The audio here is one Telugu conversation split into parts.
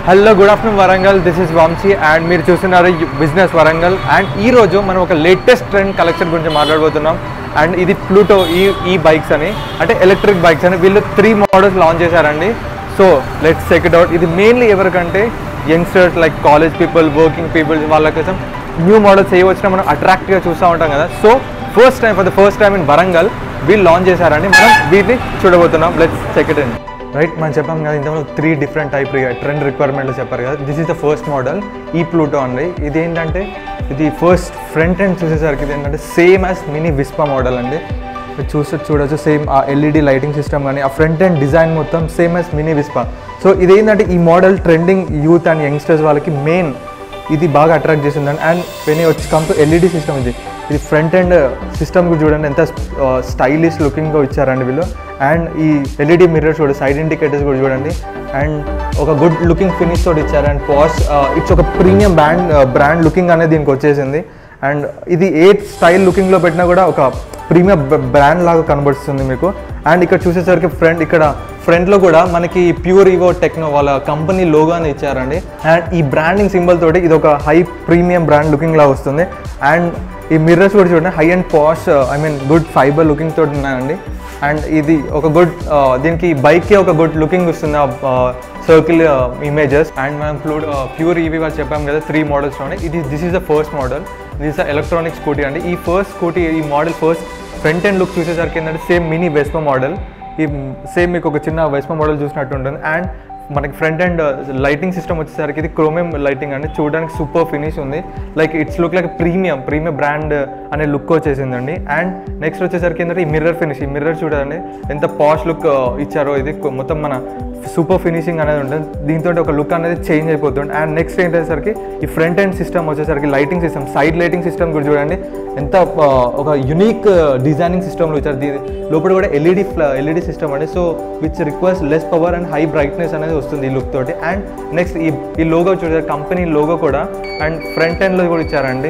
Hello good afternoon Warangal this is Vamshi and మీరు చూస్తున్నారు బిజినెస్ వరంగల్ అండ్ ఈ రోజు మనం ఒక లేటెస్ట్ ట్రెండ్ కలెక్షన్ గురించి మాట్లాడబోతున్నాం అండ్ ఇది ప్లూటో ఈ ఈ బైక్స్ అని అంటే ఎలక్ట్రిక్ బైక్స్ అని వీళ్ళు త్రీ మోడల్స్ లాంచ్ చేశారండి so let's check it out ఇది మెయిన్లీ ఎవరికంటే youngsters like college people working people వాళ్ళ కోసం న్యూ మోడల్స్ ఏ వచ్చినా మనం అట్రాక్ట్గా చూస్తూ ఉంటాం కదా so first time for the first time in Warangal వీళ్ళు లాంచ్ చేశారండి మనం వీటిని చూడబోతున్నాం లెట్స్ చెక్ ఇట్ అండి రైట్ మనం చెప్పాం కదా ఇంతకుముందు త్రీ డిఫరెంట్ టైప్ ట్రెండ్ రిక్వైర్మెంట్లు చెప్పారు కదా this is the first model ఈ ప్లూటో అండి ఇది ఏంటంటే ఇది ఫస్ట్ ఫ్రంట్ ఎండ్ చూసేసరికి ఇది ఏంటంటే same as mini Vespa model అండి మీరు చూసి చూడొచ్చు సేమ్ ఆ ఎల్ఈడి లైటింగ్ సిస్టమ్ కానీ ఆ ఫ్రంట్ ఎండ్ డిజైన్ మొత్తం same as mini Vespa so ఇదేంటంటే ఈ model trending youth and youngsters వాళ్ళకి మెయిన్ ఇది బాగా అట్రాక్ట్ చేసిందండి అండ్ వెన్ వచ్చి కమ్ టు ఎల్ఈడి సిస్టమ్ ఇది ఇది ఫ్రంట్ ఎండ్ సిస్టమ్ చూడండి ఎంత స్టైలిష్ లుకింగ్గా ఇచ్చారండి వీళ్ళు అండ్ ఈ ఎల్ఈడి మిర్రర్స్ కూడా సైడ్ ఇండికేటర్స్ కూడా చూడండి అండ్ ఒక గుడ్ లుకింగ్ ఫినిష్ తోటి ఇచ్చారు అండ్ పాస్ ఇట్స్ ఒక ప్రీమియం బ్రాండ్ బ్రాండ్ లుకింగ్ అనేది దీనికి వచ్చేసింది అండ్ ఇది ఏ స్టైల్ లుకింగ్లో పెట్టినా కూడా ఒక ప్రీమియం బ్రాండ్ లాగా కనబడుతుంది మీకు అండ్ ఇక్కడ చూసేసరికి ఫ్రంట్ ఇక్కడ ఫ్రంట్లో కూడా మనకి ప్యూర్ ఈవో టెక్నో వాళ్ళ కంపెనీ లోగానే ఇచ్చారండి అండ్ ఈ బ్రాండింగ్ సింబల్ తోటి ఇది ఒక హై ప్రీమియం బ్రాండ్ లుకింగ్ లా వస్తుంది అండ్ ఈ మిర్రర్స్ కూడా చూడండి high and posh I mean good fibre looking తోటి ఉన్నాయండి అండ్ ఇది ఒక గుడ్ దీనికి బైక్కి ఒక గుడ్ లుకింగ్ వస్తుంది సర్కిల్ ఇమేజెస్ అండ్ మనం ప్లూ ప్యూర్ ఈవీ వాళ్ళు చెప్పాం కదా త్రీ మోడల్స్లోనే ఇది this is the first model this is electronic scooty అండి ఈ ఫస్ట్ స్కూటీ ఈ model first front and look చూసేసరికి ఏంటంటే సేమ్ మినీ వెస్పా మోడల్ ఈ సేమ్ మీకు ఒక చిన్న వెస్పా మోడల్ చూసినట్టు ఉంటుంది అండ్ మనకి ఫ్రంట్ అండ్ లైటింగ్ సిస్టమ్ వచ్చేసరికి ఇది క్రోమియం లైటింగ్ అండి చూడడానికి సూపర్ ఫినిష్ ఉంది like it's look like premium premium brand అనే లుక్ వచ్చేసిందండి అండ్ నెక్స్ట్ వచ్చేసరికి ఏంటంటే ఈ మిర్రర్ ఫినిష్ ఈ మిర్రర్ చూడండి ఎంత పాష్ లుక్ ఇచ్చారో ఇది మొత్తం మన సూపర్ ఫినిషింగ్ అనేది ఉంటుంది దీంతో ఒక లుక్ అనేది చేంజ్ అయిపోతుంది అండ్ నెక్స్ట్ ఏంటేసరికి ఈ ఫ్రంట్ అండ్ సిస్టమ్ వచ్చేసరికి lighting system side lighting system కూడా చూడండి ఎంత ఆ, ఒక యునిక్ డిజైనింగ్ సిస్టమ్లో ఇచ్చారు దీని లోపల కూడా ఎల్ఈడి ఎల్ఈడి సిస్టమ్ అండి so which request less power and high brightness అనేది వస్తుంది ఈ లుక్ తోటి అండ్ నెక్స్ట్ ఈ ఈ లోగో చూసారు కంపెనీ లోగో కూడా అండ్ ఫ్రంట్ ఎండ్లో కూడా ఇచ్చారండి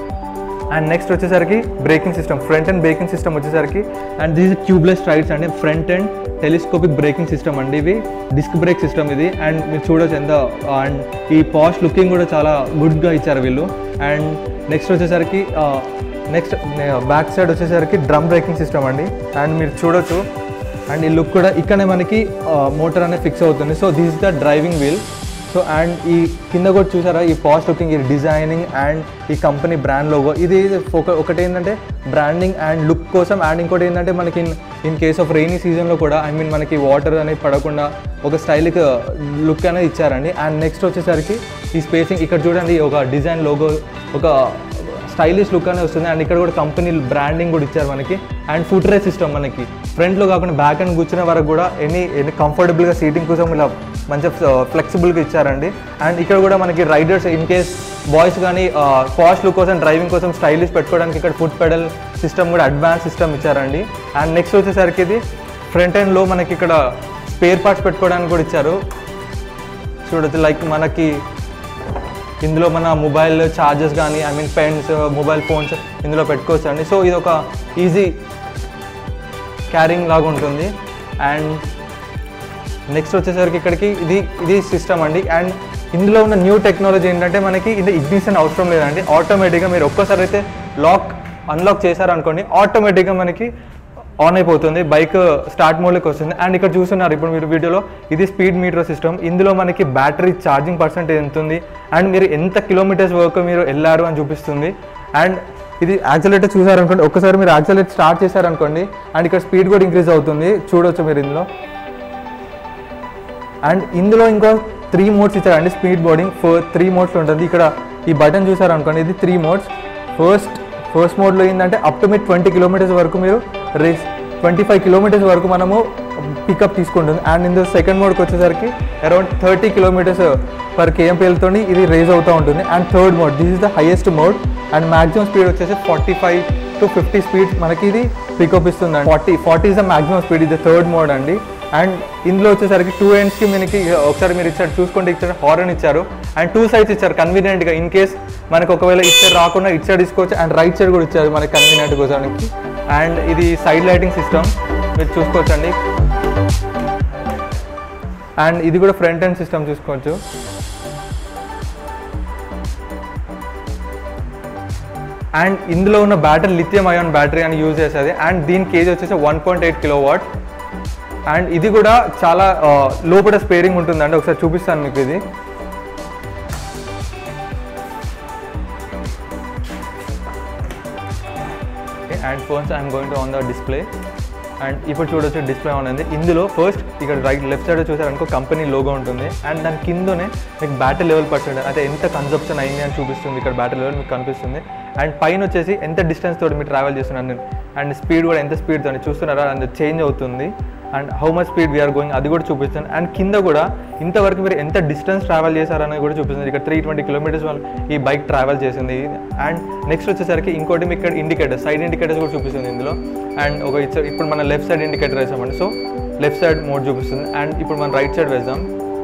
అండ్ నెక్స్ట్ వచ్చేసరికి braking system front and braking system వచ్చేసరికి అండ్ దీస్ ట్యూబ్లెస్ రైడ్స్ అండి front and telescopic braking system అండి ఇవి డిస్క్ బ్రేక్ సిస్టమ్ ఇది అండ్ మీరు చూడొచ్చు ఎంత అండ్ ఈ పాష్ లుకింగ్ కూడా చాలా గుడ్గా ఇచ్చారు వీళ్ళు అండ్ నెక్స్ట్ వచ్చేసరికి నెక్స్ట్ బ్యాక్ సైడ్ వచ్చేసరికి డ్రమ్ బ్రేకింగ్ సిస్టమ్ అండి అండ్ మీరు చూడొచ్చు అండ్ ఈ లుక్ కూడా ఇక్కడనే మనకి మోటార్ అనేది ఫిక్స్ అవుతుంది so this is the driving wheel so and ఈ కింద కూడా చూసారా ఈ పాస్ట్ లుకింగ్ ఈ డిజైనింగ్ అండ్ ఈ కంపెనీ బ్రాండ్ లోగో ఇది ఒక ఒకటి ఏంటంటే బ్రాండింగ్ అండ్ లుక్ కోసం అండ్ ఇంకోటి ఏంటంటే మనకి in in case of rainy సీజన్లో కూడా ఐ మీన్ మనకి వాటర్ అనేది పడకుండా ఒక స్టైల్కి లుక్ అనేది ఇచ్చారండి అండ్ నెక్స్ట్ వచ్చేసరికి ఈ స్పేసింగ్ ఇక్కడ చూడండి ఒక డిజైన్ లోగో ఒక స్టైలిష్ లుక్ అనేది వస్తుంది అండ్ ఇక్కడ కూడా కంపెనీ బ్రాండింగ్ కూడా ఇచ్చారు మనకి అండ్ ఫుట్ రే సిస్టమ్ మనకి ఫ్రంట్లో కాకుండా బ్యాక్ అండ్ కూర్చునే వరకు కూడా ఎనీ ఎనీ కంఫర్టబుల్గా సీటింగ్ కోసం ఇలా మంచిగా ఫ్లెక్సిబుల్గా ఇచ్చారండి అండ్ ఇక్కడ కూడా మనకి రైడర్స్ ఇన్ కేస్ బాయ్స్ కానీ ఫాస్ట్ లుక్ కోసం డ్రైవింగ్ కోసం స్టైలిష్ పెట్టుకోవడానికి ఇక్కడ ఫుట్ పెడల్ సిస్టమ్ కూడా అడ్వాన్స్ సిస్టమ్ ఇచ్చారండి అండ్ నెక్స్ట్ వచ్చేసరికి ఇది ఫ్రంట్ ఎండ్లో మనకి ఇక్కడ స్పేర్ పార్ట్స్ పెట్టుకోవడానికి కూడా ఇచ్చారు చూడొచ్చు లైక్ మనకి ఇందులో మన మొబైల్ ఛార్జెస్ కానీ I mean pens mobile phones ఇందులో పెట్టుకోవచ్చు అండి సో ఇది ఒక ఈజీ క్యారింగ్ లాగా ఉంటుంది అండ్ నెక్స్ట్ వచ్చేసరికి ఇక్కడికి ఇది ఇది సిస్టమ్ అండి అండ్ ఇందులో ఉన్న న్యూ టెక్నాలజీ ఏంటంటే మనకి ఇది ఇగ్నిషన్ అవసరం లేదండి ఆటోమేటిక్గా మీరు ఒక్కసారి అయితే లాక్ అన్లాక్ చేశారనుకోండి ఆటోమేటిక్గా మనకి ఆన్ అయిపోతుంది బైక్ స్టార్ట్ మోడ్లోకి వస్తుంది అండ్ ఇక్కడ చూస్తున్నారు ఇప్పుడు మీరు వీడియోలో ఇది స్పీడ్ మీటర్ సిస్టమ్ ఇందులో మనకి బ్యాటరీ ఛార్జింగ్ పర్సెంటేజ్ ఎంత ఉంది అండ్ మీరు ఎంత కిలోమీటర్స్ వరకు మీరు వెళ్ళారు అని చూపిస్తుంది అండ్ ఇది యాక్సిలేటర్ చూసారనుకోండి ఒక్కసారి మీరు యాక్సిలేటర్ స్టార్ట్ చేశారనుకోండి అండ్ ఇక్కడ స్పీడ్ కూడా ఇంక్రీజ్ అవుతుంది చూడొచ్చు మీరు ఇందులో అండ్ ఇందులో ఇంకో త్రీ మోడ్స్ ఇచ్చారండి speed boarding four three modes ఉంటుంది ఇక్కడ ఈ బటన్ చూసారనుకోండి ఇది త్రీ మోడ్స్ ఫస్ట్ ఫస్ట్ మోడ్లో ఏంటంటే అప్ టు మీరు ట్వంటీ కిలోమీటర్స్ వరకు మీరు రేస్ ట్వంటీ ఫైవ్ కిలోమీటర్స్ వరకు మనము పికప్ తీసుకుంటుంది అండ్ ఇందులో సెకండ్ మోడ్కి వచ్చేసరికి అరౌండ్ థర్టీ కిలోమీటర్స్ పర్ కేఎంపీఎల్తో ఇది రేజ్ అవుతూ ఉంటుంది and third mode this is the highest mode and maximum speed వచ్చేసి forty five to fifty speed మనకి ఇది పికప్ ఇస్తుంది అండి forty forty is the maximum speed ఇది థర్డ్ మోడ్ అండి అండ్ ఇందులో వచ్చేసరికి టూ ఎండ్స్కి మనకి ఒకసారి మీరు ఇచ్చారు చూసుకుంటే ఇచ్చారు హార్న్ ఇచ్చారు అండ్ టూ సైడ్స్ ఇచ్చారు కన్వీనియంట్గా ఇన్ కేస్ మనకు ఒకవేళ ఇటు సైడ్ రాకుండా ఇటు సైడ్ తీసుకోవచ్చు అండ్ రైట్ సైడ్ కూడా ఇచ్చారు మనకి కన్వీనియంట్ కోసానికి అండ్ ఇది సైడ్ లైటింగ్ సిస్టమ్ మీరు చూసుకోవచ్చండి అండ్ ఇది కూడా ఫ్రంట్ ఎండ్ సిస్టమ్ చూసుకోవచ్చు అండ్ ఇందులో ఉన్న బ్యాటరీ లిథియం అయాన్ బ్యాటరీ అని యూజ్ చేసేది అండ్ దీని కేజీ వచ్చేసి one point eight kilowatt and ఇది కూడా చాలా ఆ, లోపల స్పేరింగ్ ఉంటుందండి ఒకసారి చూపిస్తాను మీకు ఇది and phones I'm going to on the display and ఇప్పుడు చూడొచ్చు డిస్ప్లే ఆన్ ఉంది ఇందులో ఫస్ట్ ఇక్కడ రైట్ లెఫ్ట్ సైడ్ చూసారనుకో కంపెనీ లోగో ఉంటుంది అండ్ దాని కిందనే మీకు బ్యాటరీ లెవెల్ పర్సెంట్ అయితే ఎంత కన్సప్షన్ అయింది అని చూపిస్తుంది ఇక్కడ బ్యాటరీ లెవెల్ మీకు కనిపిస్తుంది అండ్ పైన వచ్చేసి ఎంత డిస్టెన్స్ తోటి మీరు ట్రావెల్ చేస్తున్నారు నేను అండ్ స్పీడ్ కూడా ఎంత స్పీడ్ తోటి చూస్తున్నారా అండ్ చేంజ్ అవుతుంది and how much speed we're going అది కూడా చూపిస్తుంది అండ్ కింద కూడా ఇంతవరకు మీరు ఎంత డిస్టెన్స్ ట్రావెల్ చేశారనేది కూడా చూపిస్తుంది ఇక్కడ త్రీ ట్వంటీ కిలోమీటర్స్ వాళ్ళు ఈ బైక్ ట్రావెల్ చేసింది అండ్ నెక్స్ట్ వచ్చేసరికి ఇంకోటి మీకు ఇక్కడ ఇండికేటర్ సైడ్ ఇండికేటర్స్ కూడా చూపిస్తుంది ఇందులో అండ్ ఒక ఇచ్చ- ఇప్పుడు మన లెఫ్ట్ సైడ్ ఇండికేటర్ వేసామండి సో లెఫ్ట్ సైడ్ మోడ్ చూపిస్తుంది అండ్ ఇప్పుడు మనం రైట్ సైడ్ వేద్దాం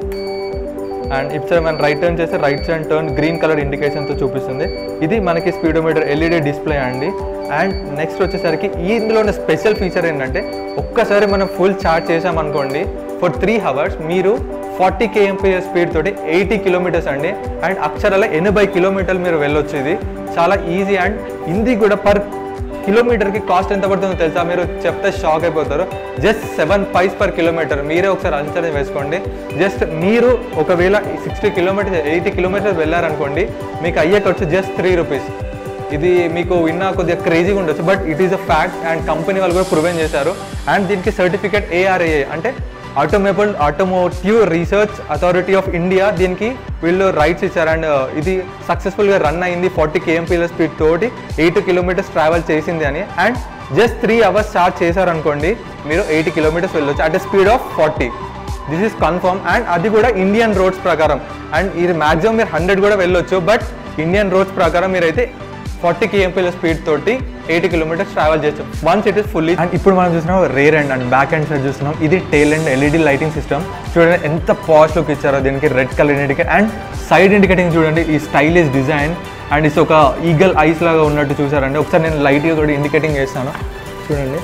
అండ్ ఇప్పుడు మనం రైట్ టర్న్ చేస్తే right side turn green colour ఇండికేషన్తో చూపిస్తుంది ఇది మనకి స్పీడోమీటర్ ఎల్ఈడి డిస్ప్లే అండి అండ్ నెక్స్ట్ వచ్చేసరికి ఈ ఇందులో ఉన్న స్పెషల్ ఫీచర్ ఏంటంటే ఒక్కసారి మనం ఫుల్ ఛార్జ్ చేసామనుకోండి ఫర్ త్రీ అవర్స్ మీరు ఫార్టీ కేఎంపీఎస్ స్పీడ్ తోటి ఎయిటీ కిలోమీటర్స్ అండి అండ్ అక్షరాల ఎనభై కిలోమీటర్లు మీరు వెళ్ళొచ్చు ఇది చాలా ఈజీ అండ్ ఇది కూడా పర్ కిలోమీటర్కి కాస్ట్ ఎంత పడుతుందో తెలుసా మీరు చెప్తే షాక్ అయిపోతారు just seven paise per kilometre మీరే ఒకసారి అంచనా వేసుకోండి జస్ట్ మీరు ఒకవేళ సిక్స్టీ కిలోమీటర్స్ ఎయిటీ కిలోమీటర్స్ వెళ్ళారనుకోండి మీకు అయ్యే ఖర్చు జస్ట్ త్రీ రూపీస్ ఇది మీకు విన్నా కొద్దిగా క్రేజీగా ఉండొచ్చు but it is a fact and company వాళ్ళు కూడా ప్రొవైడ్ చేశారు అండ్ దీనికి సర్టిఫికేట్ ఏఆర్ఏ అంటే automobile automotive research authority of India దీనికి వీళ్ళు రైట్స్ ఇచ్చారు అండ్ ఇది సక్సెస్ఫుల్గా రన్ అయింది ఫార్టీ కేఎంపీల స్పీడ్ తోటి ఎయిటీ కిలోమీటర్స్ ట్రావెల్ చేసింది అని and just three hours charge చేశారనుకోండి మీరు ఎయిటీ కిలోమీటర్స్ వెళ్ళొచ్చు at speed of forty this is confirm and అది కూడా ఇండియన్ రోడ్స్ ప్రకారం అండ్ ఇది మాక్సిమం మీరు హండ్రెడ్ కూడా వెళ్ళొచ్చు బట్ ఇండియన్ రోడ్స్ ప్రకారం మీరైతే ఫార్టీ కేఎంపీల స్పీడ్ తోటి ఎయిటీ కిలోమీటర్స్ ట్రావెల్ చేయొచ్చు once it is fully and ఇప్పుడు మనం చూస్తున్నాం rear end and back end side చూస్తున్నాం ఇది tail and LED lighting system చూడండి ఎంత పాష్ లుక్ ఇచ్చారో దీనికి red colour indicate and side indicating చూడండి ఈ స్టైలిష్ డిజైన్ అండ్ ఇట్స్ ఒక ఈగల్ ఐస్ లాగా ఉన్నట్టు చూసారండి ఒకసారి నేను లైట్గా కూడా ఇండికేటింగ్ చేస్తాను చూడండి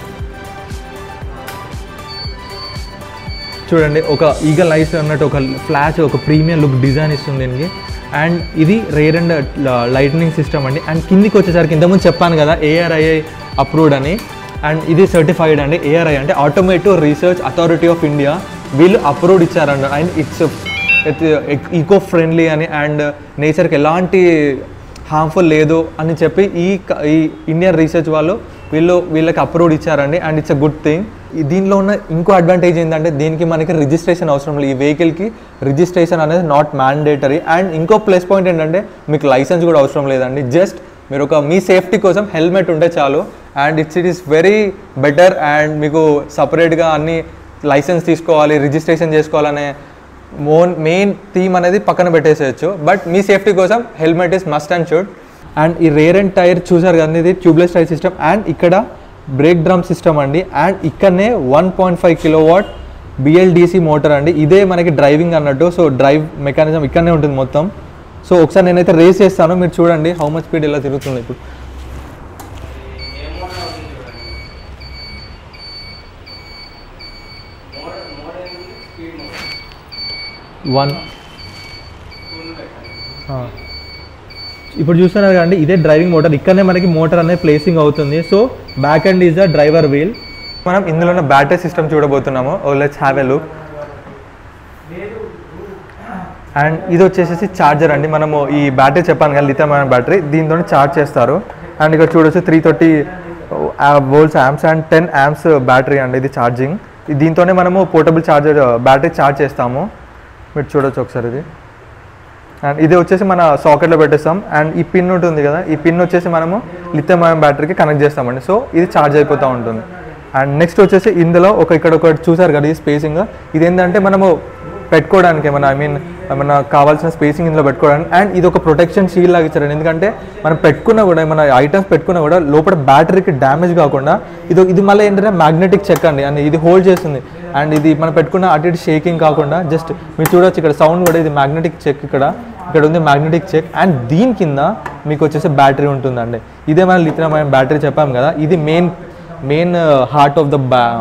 చూడండి ఒక ఈగల్ ఐస్ అన్నట్టు ఒక ఫ్లాష్ ఒక ప్రీమియం లుక్ డిజైన్ ఇస్తుంది దీనికి అండ్ ఇది రేర్ అండ్ లైట్నింగ్ సిస్టమ్ అండి అండ్ కిందికి వచ్చేసరికి ఇంతకుముందు చెప్పాను కదా ఏఆర్ఐఐ అప్రూవ్డ్ అని అండ్ ఇది సర్టిఫైడ్ అండి ఏఆర్ఐ అంటే automotive research authority of India వీళ్ళు అప్రూవ్డ్ ఇచ్చారండి అండ్ ఇట్స్ ఈకో ఫ్రెండ్లీ అని అండ్ నేచర్కి ఎలాంటి హార్మ్ఫుల్ లేదు అని చెప్పి ఈ క- ఈ ఇండియన్ రీసెర్చ్ వాళ్ళు వీళ్ళు వీళ్ళకి అప్రూవ్డ్ ఇచ్చారండి and it's a good thing దీనిలో ఉన్న ఇంకో అడ్వాంటేజ్ ఏంటంటే దీనికి మనకి రిజిస్ట్రేషన్ అవసరం లేదు ఈ వెహికల్కి రిజిస్ట్రేషన్ అనేది నాట్ మ్యాండేటరీ అండ్ ఇంకో ప్లస్ పాయింట్ ఏంటంటే మీకు లైసెన్స్ కూడా అవసరం లేదండి జస్ట్ మీరు ఒక మీ సేఫ్టీ కోసం హెల్మెట్ ఉంటే చాలు and it's it is very better and మీకు సపరేట్గా అన్ని లైసెన్స్ తీసుకోవాలి రిజిస్ట్రేషన్ చేసుకోవాలనే మోన్ మెయిన్ థీమ్ అనేది పక్కన పెట్టేసేయచ్చు బట్ మీ సేఫ్టీ కోసం helmet is must and should and ఈ రేర్ అండ్ టైర్ చూసారు కదా ఇది ట్యూబ్లెస్ టైర్ సిస్టమ్ అండ్ ఇక్కడ బ్రేక్ డ్రమ్ సిస్టమ్ అండి అండ్ ఇక్కడనే one point five kilowatt BLDC motor అండి ఇదే మనకి డ్రైవింగ్ అన్నట్టు సో డ్రైవ్ మెకానిజం ఇక్కడనే ఉంటుంది మొత్తం సో ఒకసారి నేనైతే రేస్ చేస్తాను మీరు చూడండి హౌ మచ్ స్పీడ్ ఎలా తిరుగుతుంది ఇప్పుడు వన్ ఇప్పుడు చూస్తున్నారు కదండి ఇదే డ్రైవింగ్ మోటార్ ఇక్కడనే మనకి మోటార్ అనేది ప్లేసింగ్ అవుతుంది so back and is the driver wheel మనం ఇందులో ఉన్న బ్యాటరీ సిస్టమ్ చూడబోతున్నాము let's have a look and ఇది వచ్చేసి ఛార్జర్ అండి మనము ఈ బ్యాటరీ చెప్పాను కదా లిథియం అయన్ బ్యాటరీ దీంతో ఛార్జ్ చేస్తారు అండ్ ఇక్కడ చూడొచ్చు three thirty volts amps and ten amps battery అండి ఇది ఛార్జింగ్ దీంతోనే మనము పోర్టబుల్ ఛార్జర్ బ్యాటరీ ఛార్జ్ చేస్తాము మీరు చూడొచ్చు ఒకసారి ఇది అండ్ ఇది వచ్చేసి మన సాకెట్లో పెట్టేస్తాం అండ్ ఈ పిన్ ఉంటుంది కదా ఈ పిన్ వచ్చేసి మనము లిథియం అయాన్ బ్యాటరీకి కనెక్ట్ చేస్తామండి సో ఇది ఛార్జ్ అయిపోతూ ఉంటుంది అండ్ నెక్స్ట్ వచ్చేసి ఇందులో ఒక ఇక్కడ ఒకటి చూసారు కదా ఈ స్పేసింగ్ ఇది ఏంటంటే మనము పెట్టుకోవడానికి ఏమైనా ఐ మీన్ ఏమైనా కావాల్సిన స్పేసింగ్ ఇందులో పెట్టుకోవడానికి అండ్ ఇది ఒక ప్రొటెక్షన్ షీల్ లాగా ఇచ్చారండి ఎందుకంటే మనం పెట్టుకున్నా కూడా ఏమైనా ఐటమ్స్ పెట్టుకున్నా కూడా లోపల బ్యాటరీకి డ్యామేజ్ కాకుండా ఇది ఇది మళ్ళీ ఏంటంటే మ్యాగ్నెటిక్ చెక్ అండి అండ్ ఇది హోల్డ్ చేస్తుంది అండ్ ఇది మనం పెట్టుకున్న అటు ఇటు షేకింగ్ కాకుండా జస్ట్ మీరు చూడొచ్చు ఇక్కడ సౌండ్ కూడా ఇది మ్యాగ్నెటిక్ చెక్ ఇక్కడ ఇక్కడ ఉంది మ్యాగ్నెటిక్ చెక్ అండ్ దీని కింద మీకు వచ్చేసి బ్యాటరీ ఉంటుందండి ఇదే మన లిథియం అయన్ బ్యాటరీ చెప్పాం కదా ఇది main main heart of the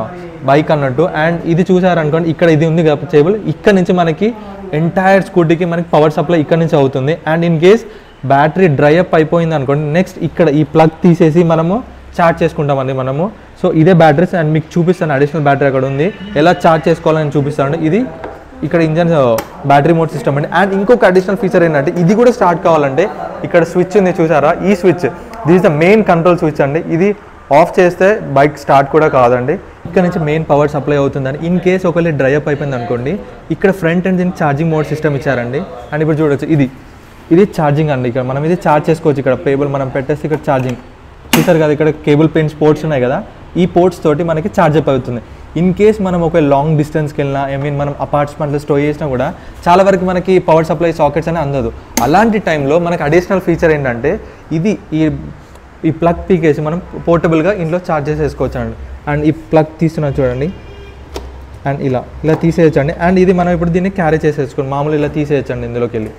bike అన్నట్టు అండ్ ఇది చూసారనుకోండి ఇక్కడ ఇది ఉంది కదా కేబుల్ ఇక్కడ నుంచి మనకి ఎంటైర్ స్కూటీకి మనకి పవర్ సప్లై ఇక్కడ నుంచి అవుతుంది and in case battery dry up అయిపోయింది అనుకోండి నెక్స్ట్ ఇక్కడ ఈ ప్లగ్ తీసేసి మనము ఛార్జ్ చేసుకుంటామండి మనము సో ఇదే బ్యాటరీస్ అండ్ మీకు చూపిస్తాను అడిషనల్ బ్యాటరీ అక్కడ ఉంది ఎలా ఛార్జ్ చేసుకోవాలని చూపిస్తాను ఇది ఇక్కడ ఇంజన్ బ్యాటరీ మోడ్ సిస్టమ్ అండి అండ్ ఇంకొక అడిషనల్ ఫీచర్ ఏంటంటే ఇది కూడా స్టార్ట్ కావాలంటే ఇక్కడ స్విచ్ ఉంది చూసారా ఈ switch this the main control switch అండి ఇది ఆఫ్ చేస్తే బైక్ స్టార్ట్ కూడా కాదండి ఇక్కడ నుంచి మెయిన్ పవర్ సప్లై అవుతుందని ఇన్ కేస్ ఒకవేళ డ్రై అప్ అయిపోయింది అనుకోండి ఇక్కడ ఫ్రంట్ అండ్ దీనికి ఛార్జింగ్ మోడ్ సిస్టమ్ ఇచ్చారండి అండ్ ఇప్పుడు చూడొచ్చు ఇది ఇది ఛార్జింగ్ అండి ఇక్కడ మనం ఇది ఛార్జ్ చేసుకోవచ్చు ఇక్కడ పేబుల్ మనం పెట్టేసి ఇక్కడ ఛార్జింగ్ చూసారు కదా ఇక్కడ కేబుల్ పిన్స్ పోర్ట్స్ ఉన్నాయి కదా ఈ పోర్ట్స్ తోటి మనకి ఛార్జ్ అప్ అవుతుంది ఇన్ కేస్ మనం ఒక లాంగ్ డిస్టెన్స్కి వెళ్ళినా ఐ మీన్ మనం అపార్ట్మెంట్లో స్టోర్ చేసినా కూడా చాలా వరకు మనకి పవర్ సప్లై సాకెట్స్ అని అందదు అలాంటి టైంలో మనకి అడిషనల్ ఫీచర్ ఏంటంటే ఇది ఈ ఈ ప్లగ్ పీకేసి మనం పోర్టబుల్గా ఇంట్లో ఛార్జ్ చేసేసుకోవచ్చు అండి అండ్ ఈ ప్లగ్ తీస్తున్నాం చూడండి అండ్ ఇలా ఇలా తీసేయచ్చండి అండ్ ఇది మనం ఇప్పుడు దీన్ని క్యారీ చేసేసుకోండి మామూలు ఇలా తీసేయచ్చండి ఇందులోకి వెళ్ళి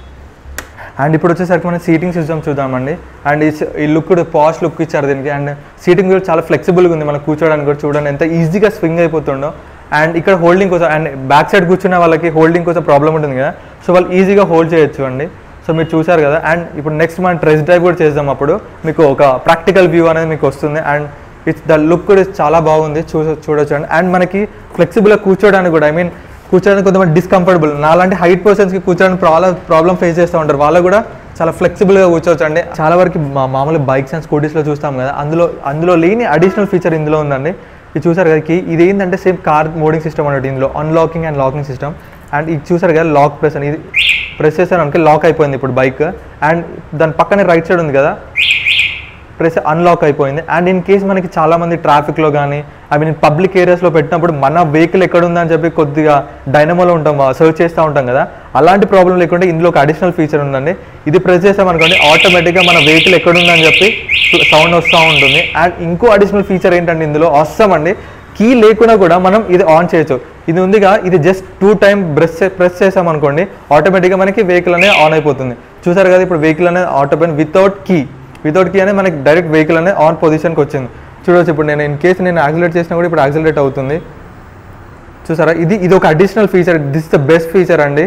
అండ్ ఇప్పుడు వచ్చేసరికి మనం సీటింగ్ సిస్టమ్ చూద్దామండి అండ్ ఈ- ఈ లుక్ కూడా పాష్ లుక్ ఇచ్చారు దీనికి అండ్ సీటింగ్ కూడా చాలా ఫ్లెక్సిబుల్గా ఉంది మనం కూర్చోడానికి కూడా చూడండి ఎంత ఈజీగా స్వింగ్ అయిపోతుండో అండ్ ఇక్కడ హోల్డింగ్ కోసం అండ్ బ్యాక్ సైడ్ కూర్చున్న వాళ్ళకి హోల్డింగ్ కోసం ప్రాబ్లం ఉంటుంది కదా సో వాళ్ళు ఈజీగా హోల్డ్ చేయొచ్చు అండి సో మీరు చూసారు కదా అండ్ ఇప్పుడు నెక్స్ట్ మనం ట్రెస్ డ్రైవ్ కూడా చేద్దాం అప్పుడు మీకు ఒక ప్రాక్టికల్ వ్యూ అనేది మీకు వస్తుంది అండ్ ఇట్స్ ద లుక్ కూడా చాలా బాగుంది చూ చూడొచ్చు అండి అండ్ మనకి ఫ్లెక్సిబుల్గా కూర్చోడానికి కూడా ఐ మీన్ కూర్చోడానికి కొంతమంది డిస్కంఫర్టబుల్ నాలాంటి హైట్ పర్సన్స్కి కూర్చోడానికి ప్రాబ్లం ప్రాబ్లం ఫేస్ చేస్తూ ఉంటారు వాళ్ళు కూడా చాలా ఫ్లెక్సిబుల్గా కూర్చోవచ్చు అండి చాలా వరకు మా మామూలు బైక్స్ అండ్ స్కూటీస్లో చూస్తాం కదా అందులో అందులో లేని అడిషనల్ ఫీచర్ ఇందులో ఉందండి ఇది చూసారు కదా కీ ఇది ఏంటంటే సేమ్ కార్ మోడింగ్ సిస్టమ్ అన్నట్టు ఇందులో unlocking and locking system and ఇది చూసారు కదా లాక్ ప్రెస్ అని ఇది ప్రెస్ చేశారు అనుకో లాక్ అయిపోయింది ఇప్పుడు బైక్ అండ్ దాని పక్కనే రైట్ సైడ్ ఉంది కదా ప్రెస్ అన్లాక్ అయిపోయింది అండ్ ఇన్ కేస్ మనకి చాలా మంది ట్రాఫిక్లో కానీ ఐ మీన్ పబ్లిక్ ఏరియాస్లో పెట్టినప్పుడు మన వెహికల్ ఎక్కడ ఉందని చెప్పి కొద్దిగా డైనమోలో ఉంటాం సర్చ్ చేస్తూ ఉంటాం కదా అలాంటి ప్రాబ్లం లేకుండా ఇందులో ఒక అడిషనల్ ఫీచర్ ఉందండి ఇది ప్రెస్ చేసామనుకోండి ఆటోమేటిక్గా మన వెహికల్ ఎక్కడ ఉందని చెప్పి సౌండ్ వస్తూ ఉంటుంది అండ్ ఇంకో అడిషనల్ ఫీచర్ ఏంటంటే ఇందులో వస్తామండి కీ లేకుండా కూడా మనం ఇది ఆన్ చేయొచ్చు ఇది ఉందిగా ఇది just two time press press చేసామనుకోండి ఆటోమేటిక్గా మనకి వెహికల్ అనేది ఆన్ అయిపోతుంది చూసారు కదా ఇప్పుడు వెహికల్ అనేది automatic without key without key అనేది మనకి డైరెక్ట్ వెహికల్ అనేది ఆన్ పొజిషన్కి వచ్చింది చూడవచ్చు ఇప్పుడు నేను ఇన్ కేసు నేను యాక్సిలేట్ చేసినా కూడా ఇప్పుడు యాక్సిలేట్ అవుతుంది చూసారా ఇది ఇది ఒక additional feature this the best feature అండి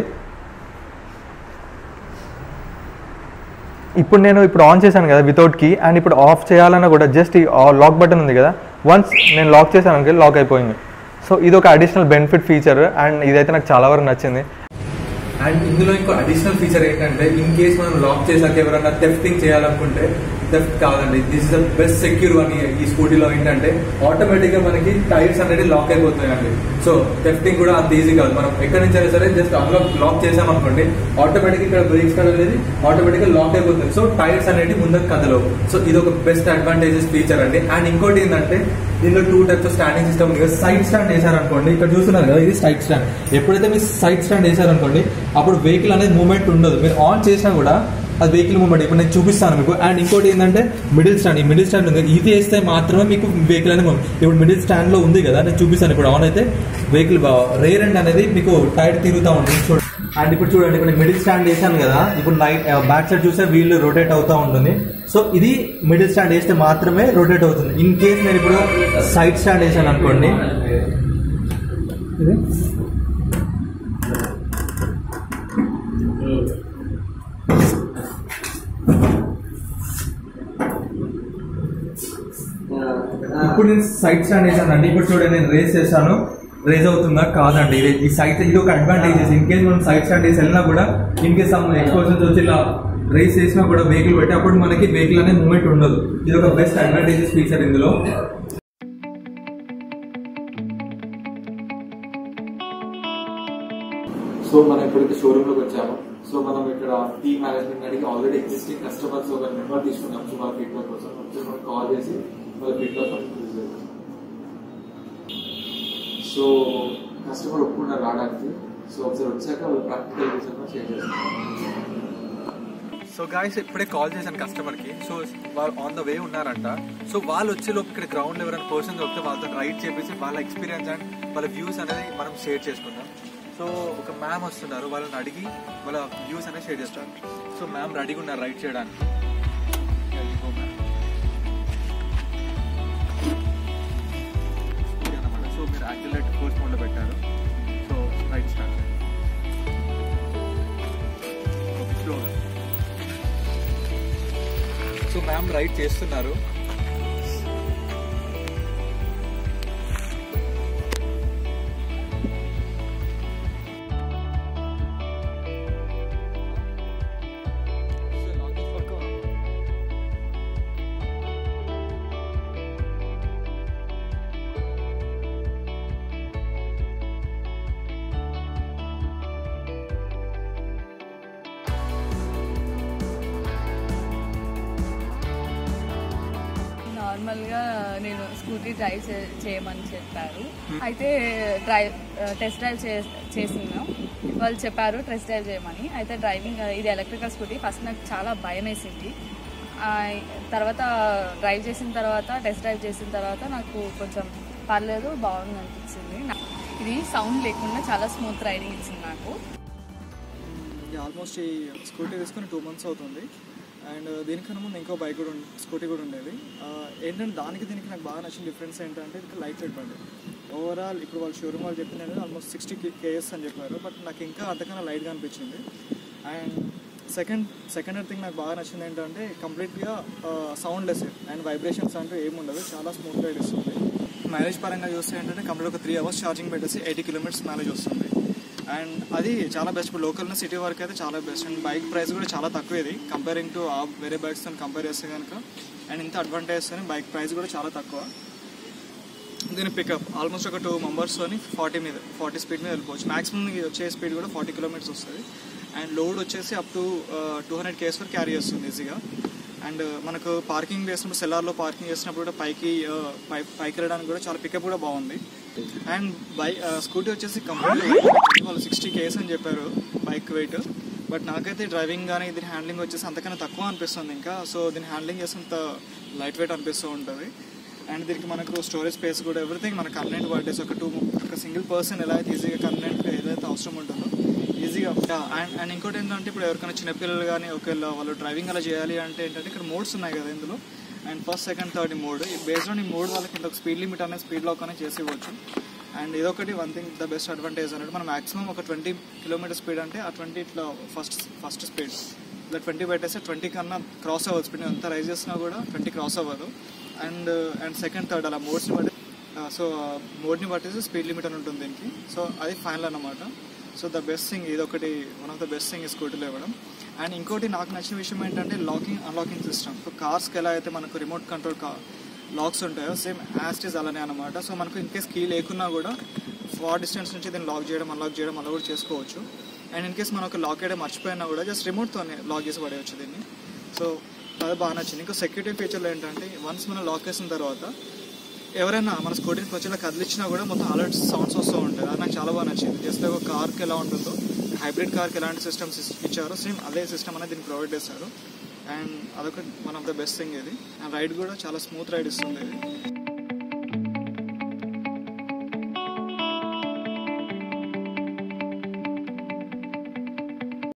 ఇప్పుడు నేను ఇప్పుడు ఆన్ చేశాను కదా వితౌట్ కీ అండ్ ఇప్పుడు ఆఫ్ చేయాలన్నా కూడా జస్ట్ ఈ లాక్ బటన్ ఉంది కదా వన్స్ నేను లాక్ చేశాను అనుకో లాక్ అయిపోయింది సో ఇది ఒక అడిషనల్ బెనిఫిట్ ఫీచర్ అండ్ ఇదైతే నాకు చాలా వరకు నచ్చింది అండ్ ఇందులో ఇంకో అడిషనల్ ఫీచర్ ఏంటంటే ఇన్ కేస్ మనం లాక్ చేసాక ఎవరైనా థెఫ్టింగ్ చేయాలనుకుంటే థెఫ్ట్ కాదండి this is the best secure one ఈ స్కూటీలో ఏంటంటే ఆటోమేటిక్ గా మనకి టైర్స్ అనేది లాక్ అయిపోతాయండి సో థెఫ్టింగ్ కూడా అంత ఈజీ కాదు మనం ఎక్కడి నుంచి అయినా సరే జస్ట్ అన్లాక్ లాక్ చేసామనుకోండి ఆటోమేటిక్ ఇక్కడ బ్రేక్స్ కాడ అనేది ఆటోమేటిక్ గా లాక్ అయిపోతుంది సో టైర్స్ అనేవి ముందుకు కదలవు సో ఇది ఒక బెస్ట్ అడ్వాంటేజెస్ ఫీచర్ అండి అండ్ ఇంకోటి ఏంటంటే దీనిలో టూ టైప్స్ స్టాండింగ్ సిస్టమ్ ఉంది సైడ్ స్టాండ్ వేసారనుకోండి ఇక్కడ చూస్తున్నారు కదా ఇది సైడ్ స్టాండ్ ఎప్పుడైతే మీరు సైడ్ స్టాండ్ వేసారనుకోండి అప్పుడు వెహికల్ అనేది మూవ్మెంట్ ఉండదు మీరు ఆన్ చేసినా కూడా అది వెహికల్ మూవ్మెంట్ ఇప్పుడు నేను చూపిస్తాను మీకు అండ్ ఇంకోటి ఏంటంటే మిడిల్ స్టాండ్ ఈ మిడిల్ స్టాండ్ ఉంది ఇది వేస్తే మాత్రమే మీకు వెహికల్ అనేది move- ఇప్పుడు మిడిల్ స్టాండ్ లో ఉంది కదా నేను చూపిస్తాను ఇప్పుడు ఆన్ అయితే వెహికల్ రేర్ ఎండ్ అనేది మీకు టైర్ తిరుగుతూ ఉంటుంది చూడండి అండ్ ఇప్పుడు చూడండి ఇప్పుడు మిడిల్ స్టాండ్ వేసాను కదా ఇప్పుడు నైట్ బ్యాక్ సైడ్ చూస్తే వీల్ రొటేట్ అవుతూ ఉంటుంది సో ఇది మిడిల్ స్టాండ్ వేస్తే మాత్రమే రొటేట్ అవుతుంది ఇన్ కేస్ నేను ఇప్పుడు సైడ్ స్టాండ్ వేసాను అనుకోండి ఇది ఇప్పుడు నేను సైడ్ స్టాండ్ వేసానండి ఇప్పుడు చూడండి నేను రేస్ చేశాను రేజ్ అవుతుందా కాదండి ఇది ఈ సైడ్ ఇది ఒక అడ్వాంటేజెస్ ఇన్ కేస్ మనం సైడ్ స్టాండ్ వేసి వెళ్ళినా కూడా ఇన్ కేస్ సమ్ ఎక్స్పోజర్స్ వచ్చి ఇలా రేస్ చేసినా కూడా వెహికల్ పెట్టి అప్పుడు మనకి వెహికల్ అనేది మూమెంట్ ఉండదు ఇది ఒక బెస్ట్ అడ్వాంటేజెస్ ఫీచర్ ఇందులో సో మనం ఇప్పటికి షోరూమ్ లోకి వచ్చాము సో మనం ఇక్కడ టీ మేనేజ్మెంట్ అడిగి ఆల్రెడీ ఎగ్జిస్టింగ్ కస్టమర్స్ ఒక నెంబర్ తీసుకున్నాం సో వాళ్ళ ఫీడ్బ్యాక్ కోసం వచ్చి మనం కాల్ చేసి వాళ్ళ ఫీడ్బ్యాక్ సో కస్టమర్ ఒప్పుకున్నారు రావడానికి సో ఒకసారి వచ్చాక వాళ్ళు ప్రాక్టికల్ రీజన్ షేర్ చేస్తాం సో గాయస్ ఇప్పుడే కాల్ చేశాను కస్టమర్ కి సో వాళ్ళు ఆన్ ద వే ఉన్నారంట సో వాళ్ళు వచ్చే లోపు ఇక్కడ గ్రౌండ్ ఎవరైనా పర్సన్ దొరికితే వాళ్ళతో రైడ్ చేపించి వాళ్ళ ఎక్స్పీరియన్స్ అండ్ వాళ్ళ వ్యూస్ అనేది మనం షేర్ చేసుకుందాం సో ఒక మ్యామ్ వస్తున్నారు వాళ్ళని అడిగి వాళ్ళ వ్యూస్ అనేది షేర్ చేస్తారు సో మ్యామ్ రెడీగా ఉన్నారు రైడ్ చేయడానికి Here you go, ma'am. Okay అన్నమాట. సో పైలట్ కోచ్ మోడ్లో పెట్టారు సో రైట్ స్టార్ట్ స్లోగా సో మ్యామ్ రైడ్ చేస్తున్నారు నార్మల్గా నేను స్కూటీ డ్రైవ్ చే- చేయమని చెప్పారు అయితే డ్రైవ్ టెస్ట్ డ్రైవ్ చే చేసినాం వాళ్ళు చెప్పారు టెస్ట్ డ్రైవ్ చేయమని అయితే డ్రైవింగ్ ఇది ఎలక్ట్రికల్ స్కూటీ ఫస్ట్ నాకు చాలా భయం వేసింది ఆ, తర్వాత డ్రైవ్ చేసిన తర్వాత టెస్ట్ డ్రైవ్ చేసిన తర్వాత నాకు కొంచెం పర్లేదు బాగుంది అనిపించింది నా- ఇది సౌండ్ లేకుండా చాలా స్మూత్ రైడింగ్ ఇచ్చింది నాకు ఆల్మోస్ట్ ఈ స్కూటీ తీసుకుని టూ మంత్స్ అవుతుంది అండ్ దీనికన్నా ముందు ఇంకో బైక్ కూడా ఉండే స్కూటీ కూడా ఉండేది ఆ, ఏంటంటే దానికి దీనికి నాకు బాగా నచ్చిన డిఫరెన్స్ ఏంటంటే ఇది లైట్ వెయిట్ బండి ఓవరాల్ ఇప్పుడు వాళ్ళు షోరూమ్ వాళ్ళు చెప్పింది ఏంటంటే ఆల్మోస్ట్ సిక్స్టీ కేఎస్ అని చెప్పారు బట్ నాకు ఇంకా అంతకన్నా లైట్గా అనిపించింది అండ్ సెకండ్ సెకండ్ థింగ్ నాకు బాగా నచ్చింది ఏంటంటే కంప్లీట్గా సౌండ్ లెస్ అండ్ వైబ్రేషన్స్ అంటూ ఏమి ఉండదు చాలా స్మూత్ రైడ్ ఇస్తుంది మైలేజ్ పరంగా చూస్తే ఏంటంటే కంప్లీట్ ఒక త్రీ అవర్స్ ఛార్జింగ్ పెట్టేసి ఎయిటీ కిలోమీటర్స్ మైలేజ్ వస్తుంది అండ్ అది చాలా బెస్ట్ ఇప్పుడు లోకల్ సిటీ వరకు అయితే చాలా బెస్ట్ అండ్ బైక్ ప్రైస్ కూడా చాలా తక్కువ ఇది కంపేరింగ్ టు ఆ వేరే బైక్స్తో కంపేర్ చేస్తే కనుక అండ్ ఇంత అడ్వాంటేజ్ బైక్ ప్రైస్ కూడా చాలా తక్కువ దీని పికప్ ఆల్మోస్ట్ ఒక టూ మెంబర్స్తోని ఫార్టీ మీద ఫార్టీ స్పీడ్ మీద వెళ్ళిపోవచ్చు మాక్సిమం వచ్చే స్పీడ్ కూడా ఫార్టీ కిలోమీటర్స్ వస్తుంది అండ్ లోడ్ వచ్చేసి up to two hundred KGs వరకు క్యారీ చేస్తుంది ఈజీగా అండ్ మనకు పార్కింగ్ చేసినప్పుడు సెల్లార్లో పార్కింగ్ చేసినప్పుడు కూడా పైకి ఆ, పై పైకి వెళ్ళడానికి కూడా చాలా పికప్ కూడా బాగుంది అండ్ బై స్కూటీ వచ్చేసి కంప్లీట్ వాళ్ళు సిక్స్టీ కేస్ అని చెప్పారు బైక్ వెయిట్ బట్ నాకైతే డ్రైవింగ్ కానీ దీని హ్యాండ్లింగ్ వచ్చేసి అంతకన్నా తక్కువ అనిపిస్తుంది ఇంకా సో దీని హ్యాండ్లింగ్ చేసేంత లైట్ వెయిట్ అనిపిస్తూ ఉంటుంది అండ్ దీనికి మనకు స్టోరేజ్ స్పేస్ కూడా ఎవ్రీథింగ్ మన కన్వెంట్ పర్డేస్ ఒక టూ ఒక సింగిల్ పర్సన్ ఎలా అయితే ఈజీగా కన్వెంట్ ఏదైతే అవసరం ఉంటుందో ఈజీగా అండ్ అండ్ ఇంకోటి ఏంటంటే ఇప్పుడు ఎవరికైనా చిన్నపిల్లలు కానీ ఒకవేళ వాళ్ళు డ్రైవింగ్ అలా చేయాలి అంటే ఏంటంటే ఇక్కడ మోడ్స్ ఉన్నాయి కదా ఇందులో అండ్ ఫస్ట్ సెకండ్ థర్డ్ ఈ మోడ్ బేస్డ్ ఆన్ ఈ మోడ్ వాళ్ళకి ఇంత స్పీడ్ లిమిట్ అనేది స్పీడ్ లాక్ అనేది చేసి ఇవ్వచ్చు అండ్ ఇదొకటి one thing the best advantage అన్నట్టు మనం మాక్సిమం ఒక ట్వంటీ కిలోమీటర్ స్పీడ్ అంటే ఆ ట్వంటీ ఇట్లా ఫస్ట్ ఫస్ట్ స్పీడ్ ఇలా ట్వంటీ పెట్టేస్తే ట్వంటీ కన్నా క్రాస్ అవ్వదు స్పీడ్ ఎంత రైజ్ చేసినా కూడా ట్వంటీ క్రాస్ అవ్వదు అండ్ అండ్ సెకండ్ థర్డ్ అలా మోడ్స్ని బట్టి సో మోడ్ని బట్టేసి స్పీడ్ లిమిట్ అని ఉంటుంది దీనికి సో అది ఫైనల్ అన్నమాట సో ద బెస్ట్ థింగ్ ఇది ఒకటి one of the best thing ఈ స్కూటీలో ఇవ్వడం అండ్ ఇంకోటి నాకు నచ్చిన విషయం ఏంటంటే లాకింగ్ అన్లాకింగ్ సిస్టమ్ సో కార్స్కి ఎలా అయితే మనకు రిమోట్ కంట్రోల్ కా లాక్స్ ఉంటాయో సేమ్ యాస్టీస్ అలానే అనమాట సో మనకు ఇన్ కేస్ కీ లేకున్నా కూడా ఫార్ డిస్టెన్స్ నుంచి దీన్ని లాక్ చేయడం అన్లాక్ చేయడం అలా కూడా చేసుకోవచ్చు అండ్ ఇన్ కేస్ మనం ఒక లాక్ చేయడం మర్చిపోయినా కూడా జస్ట్ రిమోట్తోనే లాక్ చేసి పడేయచ్చు దీన్ని సో అది బాగా నచ్చింది ఇంకా సెక్యూరిటీ ఫీచర్లో ఏంటంటే వన్స్ మనం లాక్ చేసిన తర్వాత ఎవరైనా మన స్కూటీని కొంచెం ఇలా కదిలిచ్చినా కూడా మొత్తం అలర్ట్ సౌండ్స్ వస్తూ ఉంటాయి అది నాకు చాలా బాగా నచ్చింది జస్ట్ ఒక కార్కి ఎలా ఉంటుందో హైబ్రిడ్ కార్కి ఎలాంటి సిస్టమ్స్ ఇచ్చారో సేమ్ అదే సిస్టమ్ అనేది దీన్ని ప్రొవైడ్ చేశారు అండ్ అదొక one of the best thing ఇది అండ్ రైడ్ కూడా చాలా స్మూత్ రైడ్ ఇస్తుంది ఇది